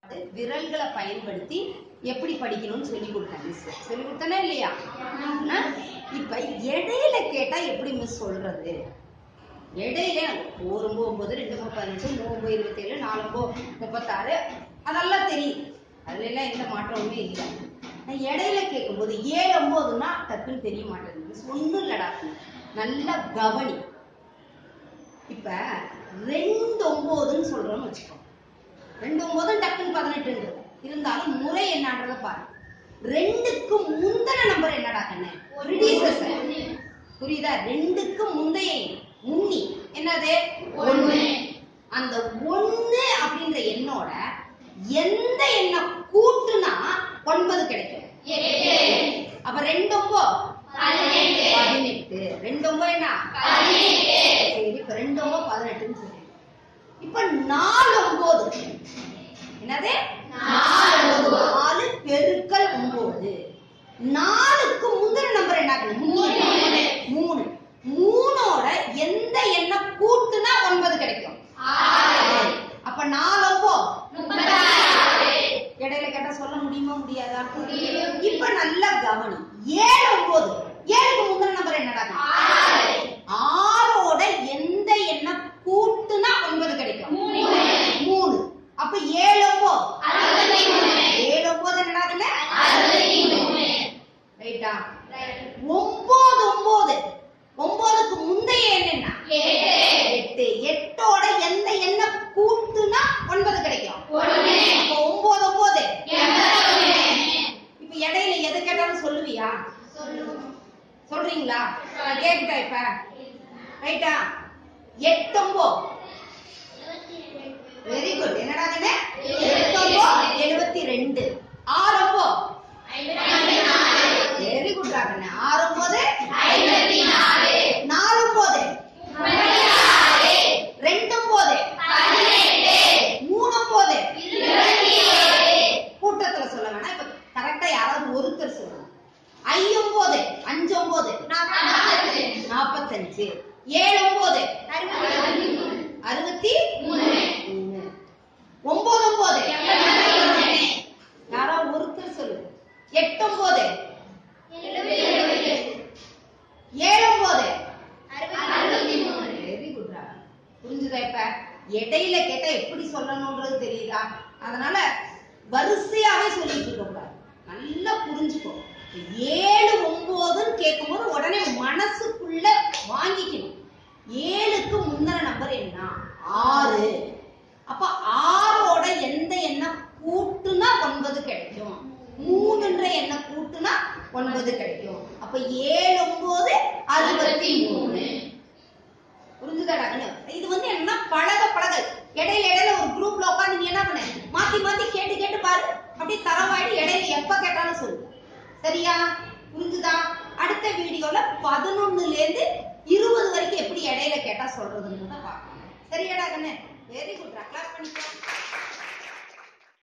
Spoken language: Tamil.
விரல்களை பயன்படுத்தி எப்படி படிக்கணும்னு சொல்லி கொடுத்தேன் மிஸ் சொல்லி கொடுத்தனா இல்லையா ஆ? இப்ப இடையில கேட்டா எப்படி மிஸ் சொல்றது இடையில ஒரு ஒன்பது ஒன்பது ரெண்டு ஒன்பது பதினெட்டு மூணு ஒன்பது இருபத்தேழு நாலு ஒன்பது முப்பத்தாறு அதெல்லாம் தெரியும் அதுல எல்லாம் எந்த மாற்றமுமே இல்லை நான் இடையில கேட்கும்போது ஏழு ஒன்பதுன்னா டக்குன்னு தெரிய மாட்டேங்குது மிஸ் ஒன்றும் இல்லடா நல்லா கவனி இப்ப ரெண்டு ஒன்பதுன்னு சொல்றோம்னு வச்சுக்கோ ரெண்டு ஒன்பதும் டக்குன்னு பதினெட்டு இருந்தாலும் முறை என்னன்றத பாரு ரெண்டுக்கு முந்தின நம்பர் என்னடா கண்ணு predecessor. புரியுதா ரெண்டுக்கு முந்தைய எண், முன்னி என்னது ஒண்ணு அந்த ஒண்ணு அப்படின்ற எண்ணோட எந்த எண்ணை கூட்டுனா ஒன்பது கிடைக்கும் அப்ப ரெண்டு ஒன்பது பதினெட்டு ரெண்டு ஒன்பது என்ன சரி இப்ப ரெண்டு ஒன்பது பதினெட்டுன்னு சொல்லி இப்ப நாலு ஒன்பது என்னது நாலு பெருக்கல் ஒன்பது நாலுக்கு முந்தின நம்பர் என்ன மூணு மூணு மூணோட எந்த எண்ணை கூட்டுனா ஒன்பது கிடைக்கும் அப்ப நாலு ஒன்பது இடையில கேட்டா சொல்ல முடியுமா முடியாதா இப்ப நல்லா கவனி ஏழு ஒன்பது ஏழுக்கு முந்தின நம்பர் என்னடா ஆறோட எந்த எண்ணை கூட்டுனா ஒன்பது கிடைக்கும் மூணு அப்ப ஏழு ஒன்பது ஏழு ஒன்பது என்னடா ரைட்டா ஒன்பது ஒன்பது ஒன்பதுக்கு முந்தைய எண் என்ன எட்டு எட்டோட எந்த எண்ணை கூட்டுனா ஒன்பது கிடைக்கும் அப்ப ஒன்பது ஒன்பது இப்ப இடையில எது கேட்டாலும் சொல்லுவியா சொல்றீங்களா நான் கேட்டுட்டா இப்ப ரைட்டா எட்டு ஒன்பது வெரி குட் என்னடா கண்ணு எட்டு ஒன்பது எழுபத்தி ரெண்டு ஆறு ஒன்பது வெரி குட் கண்ணு ஆறு ஒன்பது நாலு ஒன்பது ரெண்டு ஒன்பது மூணு ஒன்பது கூட்டத்துல சொல்ல வேணாம் இப்ப கரெக்டா யாராவது ஒருத்தர் சொல்லணும் ஐ ஒன்பது அஞ்சு ஒன்பது நாப்பத்தஞ்சு ஏழு ஒன்பது அறுபத்தி மூணு ஒன்பது ஒன்பது யாரோ ஒருத்தர் சொல்லு எட்டு ஒன்பது ஏழு ஒன்பது வெரி குட் புரிஞ்சுதா இப்ப இடையில கேட்டா எப்படி சொல்லணும்ன்றது தெரியுதா அதனால வரிசையாவே சொல்லிட்டு இருக்க கூடாது நல்லா புரிஞ்சுக்கோ ஏழு ஒன்பதுன்னு கேட்கும்போது உடனே மனசுக்குள்ள வாங்கிக்கணும் ஏழுக்கு முந்தின நம்பர் என்ன ஆறு அப்ப ஆறோட எந்த எண்ணெய் கூட்டுனா ஒன்பது கிடைக்கும் மூணுன்ற எண்ணெய் கூட்டுனா ஒன்பது கிடைக்கும் அப்ப ஏழு ஒன்பது அறுபத்தி மூணு புரிஞ்சுதாடா கண்ணு? இது வந்து என்னன்னா பழக பழக இடையில இடையில ஒரு குரூப்ல உட்காந்து நீ என்ன பண்ண மாத்தி மாத்தி கேட்டு கேட்டு பாரு அப்படியே தரவாயிடு இடையில எப்ப கேட்டாலும் சொல்லு சரியா புரிஞ்சுதா அடுத்த வீடியோல பதினொன்னுல இருந்து இருபது வரைக்கும் எப்படி இடையில கேட்டா சொல்றதுன்னு பார்க்கலாம் சரியாடா கண்ணு வெரி குட் கிளாஸ் பண்ணிக்கலாம்